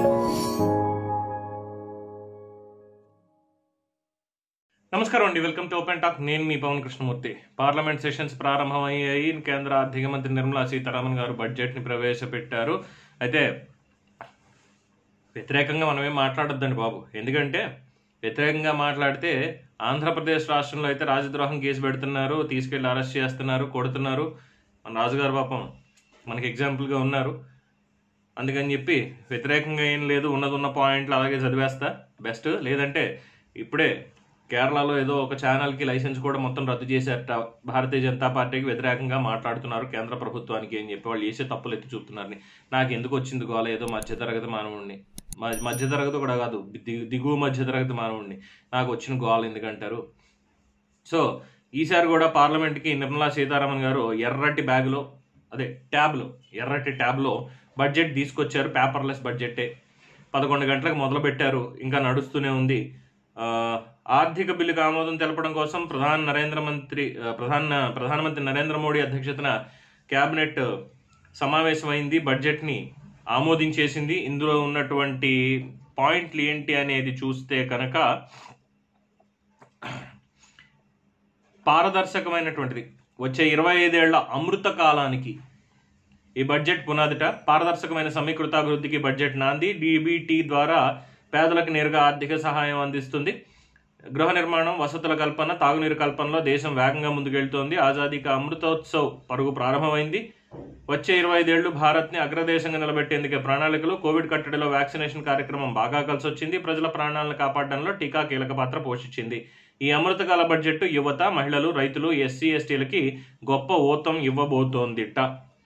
నమస్కారం అండి welcome to open talk నేను మీ పవన్ కృష్ణమూర్తి పార్లమెంట్ సెషన్స్ ప్రారంభమయ్యాయి కేంద్ర ఆర్థిక మంత్రి నిర్మలా సీతారామన్ గారు బడ్జెట్ని ప్రవేశపెట్టారు అయితే వ్యతిరేకంగా మనమేం మాట్లాడొద్దండి బాబు ఎందుకంటే వ్యతిరేకంగా మాట్లాడితే ఆంధ్రప్రదేశ్ రాష్ట్రంలో అయితే రాజద్రోహం కేసు పెడుతున్నారు తీసుకెళ్లి అరెస్ట్ చేస్తున్నారు కొడుతున్నారు మన రాజుగారు పాపం మనకి ఎగ్జాంపుల్గా ఉన్నారు అందుకని చెప్పి వ్యతిరేకంగా ఏం లేదు ఉన్నది ఉన్న పాయింట్లు అలాగే చదివేస్తా బెస్ట్ లేదంటే ఇప్పుడే కేరళలో ఏదో ఒక ఛానల్కి లైసెన్స్ కూడా మొత్తం రద్దు చేశారట భారతీయ జనతా పార్టీకి వ్యతిరేకంగా మాట్లాడుతున్నారు కేంద్ర ప్రభుత్వానికి అని చెప్పి వాళ్ళు చేసే తప్పులు ఎత్తి చూపుతున్నారని నాకు ఎందుకు వచ్చింది గోల ఏదో మధ్యతరగతి మానవుడిని మ- మధ్యతరగతి కూడా కాదు ది- దిగువ మధ్యతరగతి మానవుడిని నాకు వచ్చిన గోల ఎందుకంటారు సో ఈసారి కూడా పార్లమెంట్కి నిర్మలా సీతారామన్ గారు ఎర్రటి బ్యాగులో అదే ట్యాబ్లో ఎర్రటి ట్యాబ్లో బడ్జెట్ తీసుకొచ్చారు పేపర్లెస్ బడ్జెటే పదకొండు గంటలకు మొదలు పెట్టారు ఇంకా నడుస్తూనే ఉంది ఆ, ఆర్థిక బిల్లుకు ఆమోదం తెలపడం కోసం ప్రధాన నరేంద్ర మంత్రి ఆ, ప్రధాన ప్రధానమంత్రి నరేంద్ర మోడీ అధ్యక్షతన కేబినెట్ సమావేశమైంది బడ్జెట్ని ఆమోదించేసింది ఇందులో ఉన్నటువంటి పాయింట్లు ఏంటి అనేది చూస్తే కనుక పారదర్శకమైనటువంటిది వచ్చే ఇరవై ఐదేళ్ల అమృత కాలానికి ఈ బడ్జెట్ పునాదిట పారదర్శకమైన సమీకృతాభివృద్ధికి బడ్జెట్ నాంది డీబీటీ ద్వారా పేదలకు నేరుగా ఆర్థిక సహాయం అందిస్తుంది గృహ నిర్మాణం వసతుల కల్పన తాగునీరు కల్పనలో దేశం వేగంగా ముందుకెళ్తోంది ఆజాదీ కా అమృతోత్సవ్ పరుగు ప్రారంభమైంది వచ్చే ఇరవై ఐదేళ్లు భారత్ని అగ్రదేశంగా నిలబెట్టేందుకే ప్రణాళికలు కోవిడ్ కట్టడిలో వ్యాక్సినేషన్ కార్యక్రమం బాగా కలిసి వచ్చింది ప్రజల ప్రాణాలను కాపాడడంలో టీకా కీలక పాత్ర పోషించింది ఈ అమృతకాల బడ్జెట్ యువత మహిళలు రైతులు ఎస్సీ ఎస్టీలకి గొప్ప ఊతం ఇవ్వబోతోందిట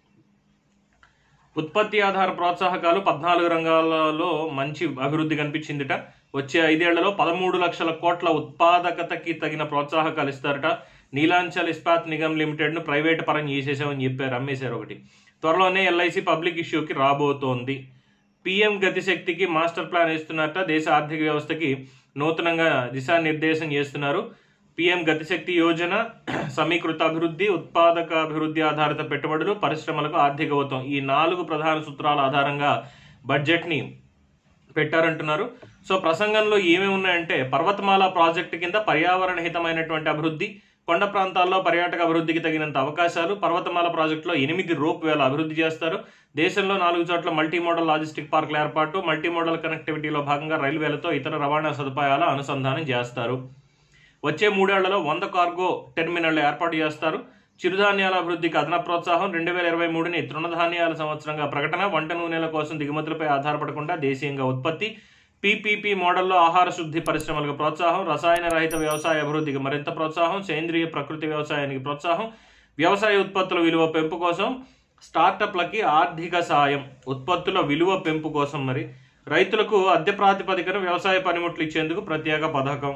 ఉత్పత్తి ఆధార ప్రోత్సాహకాలు పద్నాలుగు రంగాలలో మంచి అభివృద్ధి కనిపించిందిట వచ్చే ఐదేళ్లలో పదమూడు లక్షల కోట్ల ఉత్పాదకతకి తగిన ప్రోత్సాహకాలు ఇస్తారట నీలాంచల్ ఇస్పాత్ నిగమ్ లిమిటెడ్ ను ప్రైవేట్ పరం చేసేసామని చెప్పారు అమ్మేశారు ఒకటి త్వరలోనే ఎల్ఐసి పబ్లిక్ ఇష్యూకి రాబోతోంది పిఎం గతిశక్తికి మాస్టర్ ప్లాన్ ఇస్తున్నట్ట దేశ ఆర్థిక వ్యవస్థకి నూతనంగా దిశానిర్దేశం చేస్తున్నారు పిఎం గతిశక్తి యోజన సమీకృత అభివృద్ధి ఉత్పాదక అభివృద్ధి ఆధారిత పెట్టుబడులు పరిశ్రమలకు ఆర్థిక ఊతం ఈ నాలుగు ప్రధాన సూత్రాల ఆధారంగా బడ్జెట్ని పెట్టారంటున్నారు సో ప్రసంగంలో ఏమేమి ఉన్నాయంటే పర్వతమాల ప్రాజెక్టు కింద పర్యావరణ హితమైనటువంటి అభివృద్ధి కొండ ప్రాంతాల్లో పర్యాటక అభివృద్ధికి తగినంత అవకాశాలు పర్వతమాల ప్రాజెక్టులో ఎనిమిది రోప్ వేల అభివృద్ధి చేస్తారు దేశంలో నాలుగు చోట్ల మల్టీ మోడల్ లాజిస్టిక్ పార్కుల ఏర్పాటు మల్టీ మోడల్ కనెక్టివిటీలో భాగంగా రైల్వేలతో ఇతర రవాణా సదుపాయాల అనుసంధానం చేస్తారు వచ్చే మూడేళ్లలో వంద కార్గో టెర్మినల్ ఏర్పాటు చేస్తారు చిరుధాన్యాల అభివృద్ధికి అదన ప్రోత్సాహం రెండు వేల ఇరవై మూడుని తృణధాన్యాల సంవత్సరంగా ప్రకటన వంట నూనెల కోసం దిగుమతులపై ఆధారపడకుండా దేశీయంగా ఉత్పత్తి పీపీపీ మోడల్లో ఆహార శుద్ధి పరిశ్రమలకు ప్రోత్సాహం రసాయన రహిత వ్యవసాయ అభివృద్ధికి మరింత ప్రోత్సాహం సేంద్రియ ప్రకృతి వ్యవసాయానికి ప్రోత్సాహం వ్యవసాయ ఉత్పత్తుల విలువ పెంపు కోసం స్టార్టప్లకి ఆర్థిక సాయం ఉత్పత్తుల విలువ పెంపు కోసం మరి రైతులకు అద్దె ప్రాతిపదికన వ్యవసాయ పనిముట్లు ఇచ్చేందుకు ప్రత్యేక పథకం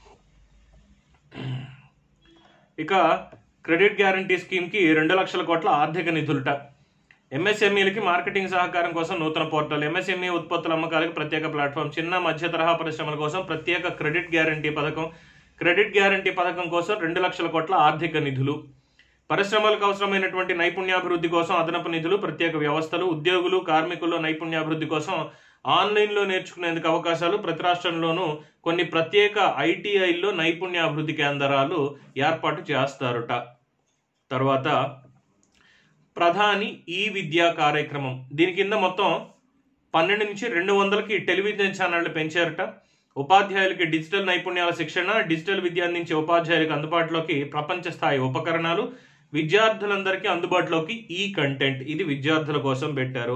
ఇక క్రెడిట్ గ్యారంటీ స్కీమ్కి రెండు లక్షల కోట్ల ఆర్థిక నిధులుట ఎంఎస్ఎంఈలకి మార్కెటింగ్ సహకారం కోసం నూతన పోర్టల్ ఎంఎస్ఎంఈ ఉత్పత్తుల అమ్మకాలకు ప్రత్యేక ప్లాట్ఫామ్ చిన్న మధ్య తరహా పరిశ్రమల కోసం ప్రత్యేక క్రెడిట్ గ్యారంటీ పథకం క్రెడిట్ గ్యారంటీ పథకం కోసం రెండు లక్షల కోట్ల ఆర్థిక నిధులు పరిశ్రమలకు అవసరమైనటువంటి నైపుణ్యాభివృద్ధి కోసం అదనపు నిధులు ప్రత్యేక వ్యవస్థలు ఉద్యోగులు కార్మికుల్లో నైపుణ్యాభివృద్ధి కోసం ఆన్లైన్లో నేర్చుకునేందుకు అవకాశాలు ప్రతి రాష్ట్రంలోనూ కొన్ని ప్రత్యేక ఐటీఐల్లో నైపుణ్యాభివృద్ధి కేంద్రాలు ఏర్పాటు చేస్తారుట తర్వాత ప్రధాని ఈ విద్యా కార్యక్రమం దీని కింద మొత్తం పన్నెండు నుంచి రెండు వందలకి టెలివిజన్ ఛానళ్లు పెంచారట ఉపాధ్యాయులకి డిజిటల్ నైపుణ్యాల శిక్షణ డిజిటల్ విద్య అందించే ఉపాధ్యాయులకు అందుబాటులోకి ప్రపంచ స్థాయి ఉపకరణాలు విద్యార్థులందరికీ అందుబాటులోకి ఈ కంటెంట్ ఇది విద్యార్థుల కోసం పెట్టారు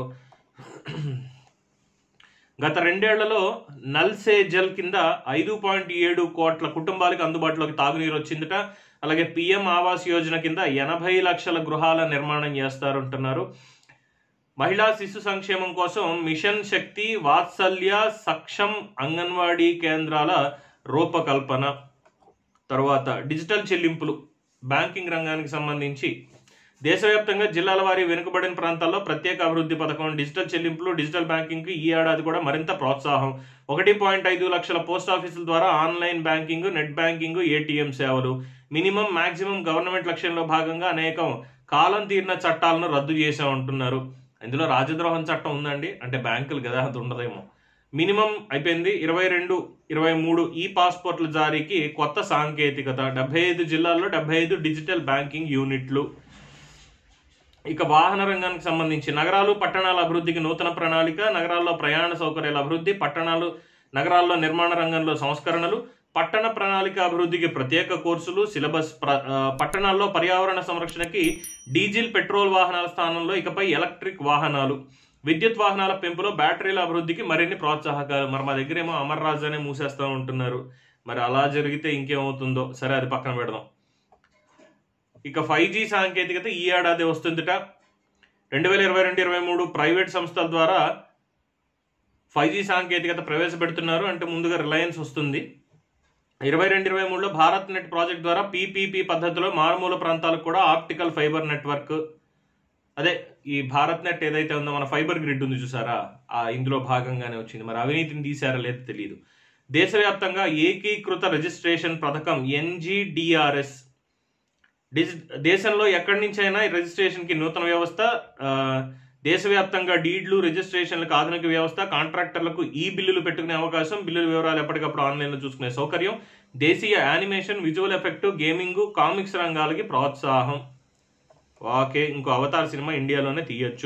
గత రెండేళ్లలో నల్ సే జల్ కింద ఐదు పాయింట్ ఏడు కోట్ల కుటుంబాలకు అందుబాటులోకి తాగునీరు వచ్చిందట అలాగే పిఎం ఆవాస్ యోజన కింద ఎనభై లక్షల గృహాల నిర్మాణం చేస్తారంటున్నారు మహిళా శిశు సంక్షేమం కోసం మిషన్ శక్తి వాత్సల్య సక్షం అంగన్వాడీ కేంద్రాల రూపకల్పన తర్వాత డిజిటల్ చెల్లింపులు బ్యాంకింగ్ రంగానికి సంబంధించి దేశవ్యాప్తంగా జిల్లాల వారీ వెనుకబడిన ప్రాంతాల్లో ప్రత్యేక అభివృద్ధి పథకం డిజిటల్ చెల్లింపులు డిజిటల్ బ్యాంకింగ్ ఈ ఏడాది కూడా మరింత ప్రోత్సాహం ఒకటి పాయింట్ ఐదు లక్షల పోస్ట్ ఆఫీసుల ద్వారా online banking net banking ATM సేవలు మినిమం మాక్సిమం గవర్నమెంట్ లక్ష్యంలో భాగంగా అనేకం కాలం తీరిన చట్టాలను రద్దు చేశామంటున్నారు ఇందులో రాజద్రోహం చట్టం ఉందండి అంటే బ్యాంకులు కదా అది ఉండదేమో మినిమం అయిపోయింది ఇరవై రెండు ఇరవై మూడు ఈ పాస్పోర్ట్ల జారీకి కొత్త సాంకేతికత డెబ్బై ఐదు జిల్లాల్లో డెబ్బై ఐదు డిజిటల్ బ్యాంకింగ్ యూనిట్లు ఇక వాహన రంగానికి సంబంధించి నగరాలు పట్టణాల అభివృద్ధికి నూతన ప్రణాళిక నగరాల్లో ప్రయాణ సౌకర్యాల అభివృద్ధి పట్టణాలు నగరాల్లో నిర్మాణ రంగంలో సంస్కరణలు పట్టణ ప్రణాళిక అభివృద్ధికి ప్రత్యేక కోర్సులు సిలబస్ ప్ర- ఆ, పట్టణాల్లో పర్యావరణ సంరక్షణకి డీజిల్ పెట్రోల్ వాహనాల స్థానంలో ఇకపై ఎలక్ట్రిక్ వాహనాలు విద్యుత్ వాహనాల పెంపులో బ్యాటరీల అభివృద్ధికి మరిన్ని ప్రోత్సాహకాలు మరి మా దగ్గర ఏమో అమర్ రాజు అనే మూసేస్తూ ఉంటున్నారు మరి అలా జరిగితే ఇంకేమవుతుందో సరే అది పక్కన పెడదాం ఇక ఫైవ్ జీ సాంకేతికత ఈ ఏడాది వస్తుందిట రెండు వేల ఇరవై రెండు ఇరవై మూడు ప్రైవేట్ సంస్థల ద్వారా ఫైవ్ జీ సాంకేతికత ప్రవేశపెడుతున్నారు అంటే ముందుగా రిలయన్స్ వస్తుంది ఇరవై రెండు ఇరవై మూడులో భారత్ నెట్ ప్రాజెక్ట్ ద్వారా పీపీపీ పద్ధతిలో మారుమూల ప్రాంతాలకు కూడా ఆప్టికల్ ఫైబర్ నెట్వర్క్ అదే ఈ భారత్ నెట్ ఏదైతే ఉందో మన ఫైబర్ గ్రిడ్ ఉంది చూసారా ఆ ఇందులో భాగంగానే వచ్చింది మరి అవినీతిని తీసారా లేదో తెలియదు దేశవ్యాప్తంగా ఏకీకృత రిజిస్ట్రేషన్ పథకం ఎన్జిడిఆర్ఎస్ డిజి దేశంలో ఎక్కడి నుంచైనా ఈ రిజిస్ట్రేషన్కి నూతన వ్యవస్థ ఆ, దేశవ్యాప్తంగా డీడ్లు రిజిస్ట్రేషన్లకు ఆధునిక వ్యవస్థ కాంట్రాక్టర్లకు ఈ బిల్లులు పెట్టుకునే అవకాశం బిల్లుల వివరాలు ఎప్పటికప్పుడు ఆన్లైన్లో చూసుకునే సౌకర్యం దేశీయ animation visual effect gaming comics రంగాలకి ప్రోత్సాహం ఓకే ఇంకో అవతార్ సినిమా ఇండియాలోనే తీయొచ్చు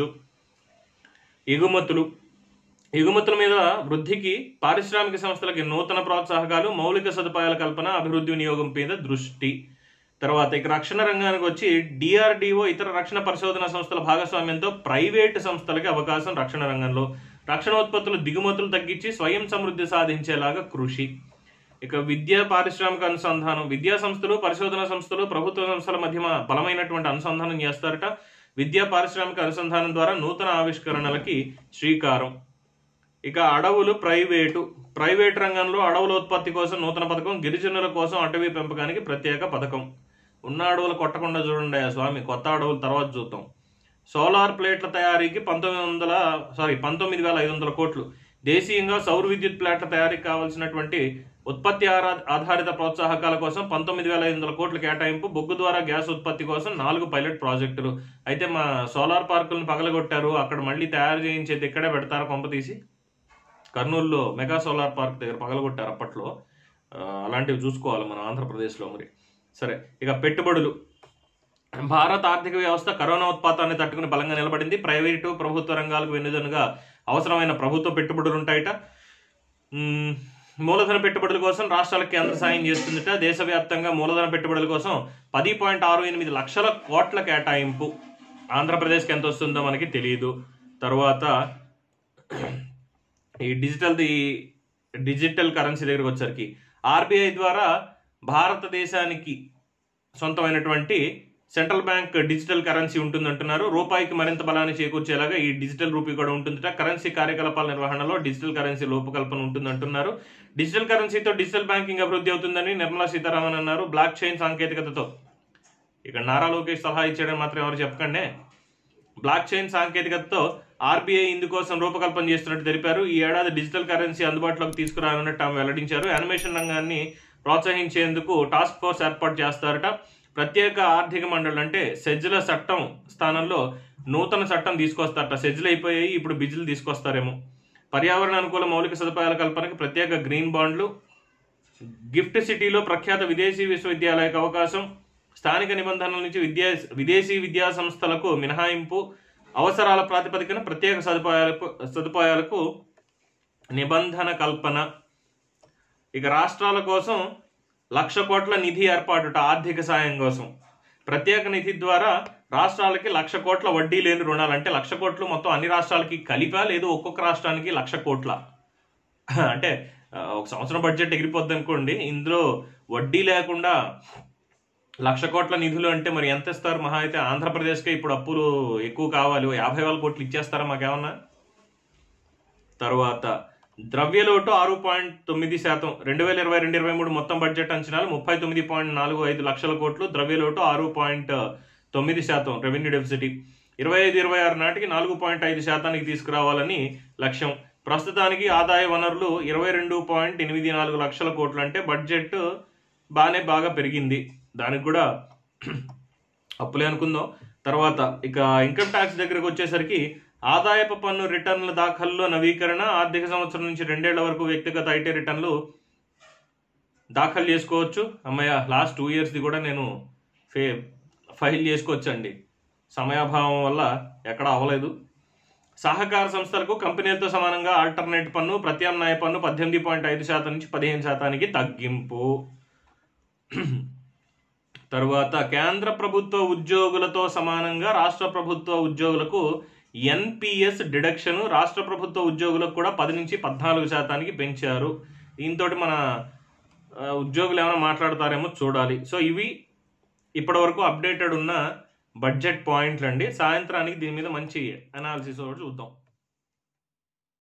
ఎగుమతులు ఎగుమతుల మీద వృద్ధికి పారిశ్రామిక సంస్థలకి నూతన ప్రోత్సాహకాలు మౌలిక సదుపాయాల కల్పన అభివృద్ధి వినియోగం మీద దృష్టి తర్వాత ఇక రక్షణ రంగానికి వచ్చి డిఆర్డిఓ ఇతర రక్షణ పరిశోధన సంస్థల భాగస్వామ్యంతో ప్రైవేటు సంస్థలకి అవకాశం రక్షణ రంగంలో రక్షణ ఉత్పత్తులు దిగుమతులు తగ్గించి స్వయం సమృద్ధి సాధించేలాగా కృషి ఇక విద్యా పారిశ్రామిక అనుసంధానం విద్యా సంస్థలు పరిశోధన సంస్థలు ప్రభుత్వ సంస్థల మధ్య బలమైనటువంటి అనుసంధానం చేస్తారట విద్యా పారిశ్రామిక అనుసంధానం ద్వారా నూతన ఆవిష్కరణలకి శ్రీకారం ఇక అడవులు ప్రైవేటు ప్రైవేట్ రంగంలో అడవుల ఉత్పత్తి కోసం నూతన పథకం గిరిజనుల కోసం అటవీ పెంపకానికి ప్రత్యేక పథకం ఉన్న అడవులు కొట్టకుండా చూడండి ఆ స్వామి కొత్త అడవులు తర్వాత చూద్దాం సోలార్ ప్లేట్ల తయారీకి పంతొమ్మిది వందల సారీ పంతొమ్మిది వేల ఐదు వందల కోట్లు దేశీయంగా సౌర విద్యుత్ ప్లాట్ల తయారీకి కావాల్సినటువంటి ఉత్పత్తి ఆరా- ఆధారిత ప్రోత్సాహకాల కోసం పంతొమ్మిది వేల ఐదు వందల కోట్ల కేటాయింపు బొగ్గు ద్వారా గ్యాస్ ఉత్పత్తి కోసం నాలుగు పైలట్ ప్రాజెక్టులు అయితే మా సోలార్ పార్కులను పగలగొట్టారు అక్కడ మళ్ళీ తయారు చేయించేది ఇక్కడే పెడతారు కొంప తీసి కర్నూలులో మెగా సోలార్ పార్క్ దగ్గర పగలగొట్టారు అప్పట్లో ఆ, అలాంటివి చూసుకోవాలి మన ఆంధ్రప్రదేశ్లో మరి సరే ఇక పెట్టుబడులు భారత ఆర్థిక వ్యవస్థ కరోనా ఉత్పాతాన్ని తట్టుకుని బలంగా నిలబడింది ప్రైవేటు ప్రభుత్వ రంగాలకు వెన్నుదన్నుగా అవసరమైన ప్రభుత్వ పెట్టుబడులు ఉంటాయట మ్మ్, మూలధన పెట్టుబడుల కోసం రాష్ట్రాలకు కేంద్ర సాయం చేస్తుందట దేశవ్యాప్తంగా మూలధన పెట్టుబడుల కోసం పది పాయింట్ ఆరు ఎనిమిది లక్షల కోట్ల కేటాయింపు ఆంధ్రప్రదేశ్కి ఎంత వస్తుందో మనకి తెలియదు తర్వాత ఈ డిజిటల్ ది డిజిటల్ కరెన్సీ దగ్గరకు వచ్చరికి ఆర్బీఐ ద్వారా భారతదేశానికి సొంతమైనటువంటి సెంట్రల్ బ్యాంక్ డిజిటల్ కరెన్సీ ఉంటుందంటున్నారు రూపాయికి మరింత బలాన్ని చేకూర్చేలాగా ఈ డిజిటల్ రూపీ కూడా ఉంటుందట కరెన్సీ కార్యకలాపాల నిర్వహణలో డిజిటల్ కరెన్సీ రూపకల్పన ఉంటుందంటున్నారు డిజిటల్ కరెన్సీతో డిజిటల్ బ్యాంకింగ్ అభివృద్ధి అవుతుందని నిర్మలా సీతారామన్ అన్నారు బ్లాక్ చైన్ సాంకేతికతతో ఇక్కడ నారా లోకేష్ సలహా ఇచ్చాడని మాత్రం ఎవరు చెప్పకండి బ్లాక్ చైన్ సాంకేతికతతో ఆర్బీఐ ఇందుకోసం రూపకల్పన చేస్తున్నట్టు తెలిపారు ఈ ఏడాది డిజిటల్ కరెన్సీ అందుబాటులోకి తీసుకురానున్నట్టు ఆమె వెల్లడించారు యానిమేషన్ రంగాన్ని ప్రోత్సహించేందుకు టాస్క్ ఫోర్స్ ఏర్పాటు చేస్తారట ప్రత్యేక ఆర్థిక మండలి అంటే సెజ్ల చట్టం స్థానంలో నూతన చట్టం తీసుకొస్తారట సెజ్లు అయిపోయాయి ఇప్పుడు బిజ్లు తీసుకొస్తారేమో పర్యావరణ అనుకూల మౌలిక సదుపాయాల కల్పనకు ప్రత్యేక గ్రీన్ బాండ్లు గిఫ్ట్ సిటీలో ప్రఖ్యాత విదేశీ విశ్వవిద్యాలయకు అవకాశం స్థానిక నిబంధనల నుంచి విద్యా విదేశీ విద్యా సంస్థలకు మినహాయింపు అవసరాల ప్రాతిపదికన ప్రత్యేక సదుపాయాలకు సదుపాయాలకు నిబంధన కల్పన ఇక రాష్ట్రాల కోసం లక్ష కోట్ల నిధి ఏర్పాటుట ఆర్థిక సాయం కోసం ప్రత్యేక నిధి ద్వారా రాష్ట్రాలకి లక్ష కోట్ల వడ్డీ లేని రుణాలు అంటే లక్ష కోట్లు మొత్తం అన్ని రాష్ట్రాలకి కలిపా లేదు ఒక్కొక్క రాష్ట్రానికి లక్ష కోట్ల అంటే ఆ, ఒక సంవత్సరం బడ్జెట్ ఎగిరిపోద్ది అనుకోండి ఇందులో వడ్డీ లేకుండా లక్ష కోట్ల నిధులు అంటే మరి ఎంత ఇస్తారు మహా అయితే ఆంధ్రప్రదేశ్కే ఇప్పుడు అప్పులు ఎక్కువ కావాలి ఓ యాభై వేల కోట్లు ఇచ్చేస్తారా మాకేమన్నా తర్వాత ద్రవ్యలోటు ఆరు పాయింట్ తొమ్మిది శాతం రెండు వేల ఇరవై రెండు ఇరవై మూడు మొత్తం బడ్జెట్ అంచనాలు ముప్పై తొమ్మిది పాయింట్ నాలుగు ఐదు లక్షల కోట్లు ద్రవ్యలోటు ఆరు పాయింట్ తొమ్మిది శాతం రెవెన్యూ డెఫిసిటీ ఇరవై ఐదు ఇరవై ఆరు నాటికి నాలుగు పాయింట్ ఐదు శాతానికి తీసుకురావాలని లక్ష్యం ప్రస్తుతానికి ఆదాయ వనరులు ఇరవై రెండు పాయింట్ ఎనిమిది నాలుగు లక్షల కోట్లు అంటే బడ్జెట్ బాగానే బాగా పెరిగింది దానికి కూడా అప్పులే అనుకుందాం తర్వాత ఇక ఇన్కమ్ ట్యాక్స్ దగ్గరకు వచ్చేసరికి ఆదాయపు పన్ను రిటర్నుల దాఖల్లో నవీకరణ ఆర్థిక సంవత్సరం నుంచి రెండేళ్ల వరకు వ్యక్తిగత ఐటీ రిటర్నులు దాఖలు చేసుకోవచ్చు అమ్మయ్య లాస్ట్ టూ ఇయర్స్ది కూడా నేను ఫే ఫైల్ చేసుకోవచ్చు అండి సమయాభావం వల్ల ఎక్కడ అవ్వలేదు సహకార సంస్థలకు కంపెనీలతో సమానంగా ఆల్టర్నేట్ పన్ను ప్రత్యామ్నాయ పన్ను పద్దెనిమిది పాయింట్ ఐదు శాతం నుంచి పదిహేను శాతానికి తగ్గింపు తరువాత కేంద్ర ప్రభుత్వ ఉద్యోగులతో సమానంగా రాష్ట్ర ప్రభుత్వ ఉద్యోగులకు ఎన్పిఎస్ డిడక్షన్ రాష్ట్ర ప్రభుత్వ ఉద్యోగులకు కూడా పది నుంచి పద్నాలుగు శాతానికి పెంచారు దీంతో మన ఆ, ఉద్యోగులు ఏమైనా మాట్లాడతారేమో చూడాలి సో ఇవి ఇప్పటివరకు అప్డేటెడ్ ఉన్న బడ్జెట్ పాయింట్లు అండి సాయంత్రానికి దీని మీద మంచి అనాలిసిస్ ఒకటి చూద్దాం